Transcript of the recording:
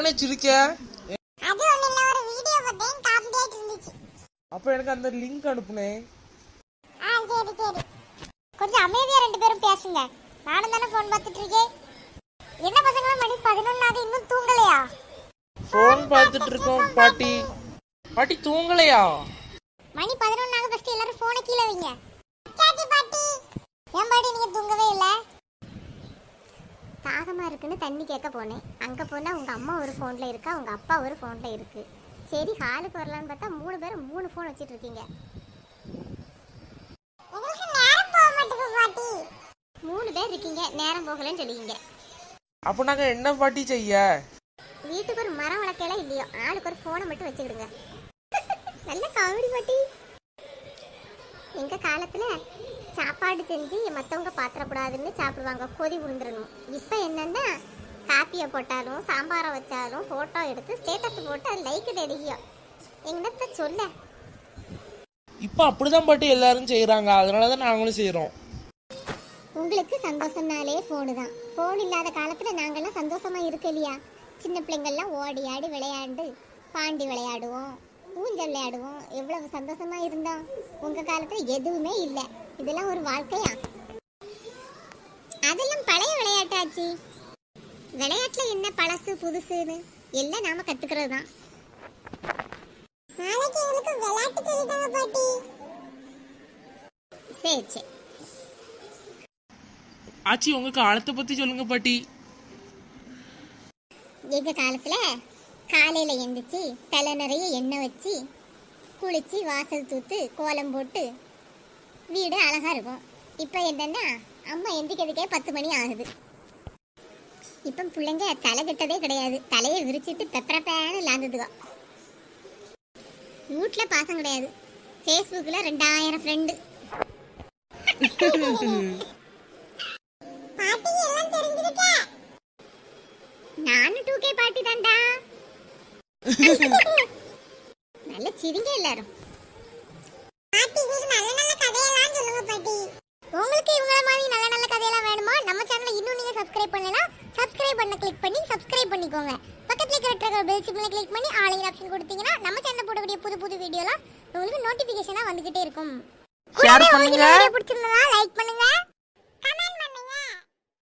என்ன சிரிக்க அது ஒண்ணு இல்ல ஒரு வீடியோ பார்த்தேன் காமெடியா இருந்துச்சு அப்ப எனக்கு அந்த லிங்க் அனுப்புனே ஆ சரி சரி கொஞ்சம் அமைதியா ரெண்டு பேரும் பேசுங்க நானும் தானே ஃபோன் பார்த்துட்டு இருக்கேன் என்ன பசங்களா மணி பதினொன்னாவது இன்னும் தூங்கலையா ஃபோன் பார்த்துட்டு இருக்கோம் பாட்டி பாட்டி தூங்கலையா மணி பதினொன்னாக ஃபர்ஸ்ட் எல்லாரும் போனை கீழே வைங்க சாச்சி பாட்டி ஏன் பாட்டி நீங்க தூங்கவே இல்ல தாகமா இருக்குன்னு தண்ணி கேட்க போனேன் அங்க போனா உங்க அம்மா ஒரு போன்ல இருக்கா உங்க அப்பா ஒரு போன்ல இருக்கு சரி ஹாலுக்கு வரலான்னு பார்த்தா மூணு பேரும் மூணு போன் வச்சிட்டு இருக்கீங்க மூணு பேர் இருக்கீங்க நேரம் போகலன்னு சொல்லுவீங்க அப்ப நாங்க என்ன பாட்டி செய்ய வீட்டுக்கு ஒரு மரம் வளர்க்கல இல்லையோ ஆளுக்கு ஒரு போனை மட்டும் வச்சுக்கிடுங்க நல்ல காமெடி பாட்டி எங்க காலத்துல சாப்பாடு செஞ்சு மத்தவங்க பாத்திரக்கூடாதுன்னு சாப்பிடுவாங்க கொதி விழுந்துடணும் இப்ப என்னன்னா காப்பியை போட்டாலும் சாம்பாரை வச்சாலும் போட்டோ எடுத்து ஸ்டேட்டஸ் போட்டு அது லைக் தெரியும் எங்கத்த சொல்ல இப்ப அப்படிதான் பாட்டி எல்லாரும் செய்யறாங்க அதனாலதான் நாங்களும் செய்யறோம் உங்களுக்கு சந்தோஷம்னாலே ஃபோனு தான் ஃபோன் இல்லாத காலத்தில் நாங்கள்லாம் சந்தோஷமா இருக்க இல்லையா சின்ன பிள்ளைங்கள்லாம் ஓடி ஆடி விளையாண்டு பாண்டி விளையாடுவோம் ஊஞ்சல் விளையாடுவோம் எவ்வளவு சந்தோஷமா இருந்தோம் உங்க காலத்துல எதுவுமே இல்லை இதெல்லாம் ஒரு வாழ்க்கையா அதெல்லாம் பழைய விளையாட்டாச்சு விளையாட்டுல என்ன பழசு புதுசுன்னு எல்லாம் நாம கத்துக்கிறது தான் நாளைக்கு எங்களுக்கு விளையாட்டு சொல்லிட்டாங்க பாட்டி சரி சரி ஆச்சி உங்க காலத்தை பத்தி சொல்லுங்க பாட்டி எங்க காலத்துல காலையில எந்திரிச்சு தலை நிறைய எண்ணெய் வச்சு குளிச்சு வாசல் தூத்து கோலம் போட்டு வீடு அழகா இருக்கும் இப்போ என்னன்னா அம்மா எந்திரிக்கிறதுக்கே பத்து மணி ஆகுது இப்போ பிள்ளைங்க தலை கட்டதே கிடையாது தலையை விரிச்சிட்டு பெப்பரப்பேன்னு லாந்துதுவா வீட்டில் பாசம் கிடையாது ஃபேஸ்புக்கில் ரெண்டாயிரம் ஃப்ரெண்டு பாட்டி எல்லாம் தெரிஞ்சிருக்க நானும் டூ கே பாட்டி தான்டா நல்ல சிரிங்க எல்லாரும் பாட்டி நல்ல நல்ல கதையெல்லாம் சொல்லுங்க பாட்டி உங்களுக்கு இவங்கள மாதிரி நல்ல நல்ல கதையெல்லாம் வேணுமா நம்ம சேனலை இன்னும் நீங்க சப்ஸ்கிரைப் பண்ணலனா சப்ஸ்கிரைப் பண்ண கிளிக் பண்ணி சப்ஸ்கிரைப் பண்ணிக்கோங்க பக்கத்துல இருக்கிற பெல் சிம்பிளை கிளிக் பண்ணி ஆல் ஆப்ஷன் கொடுத்தீங்கன்னா நம்ம சேனல் போடக்கூடிய புது புது வீடியோலாம் உங்களுக்கு நோட்டிபிகேஷனா வந்துகிட்டே இருக்கும் Share கூடவே உங்களுக்கு பண்ணுங்க. இந்த video பிடிச்சிருந்தா லைக் பண்ணுங்க கமெண்ட்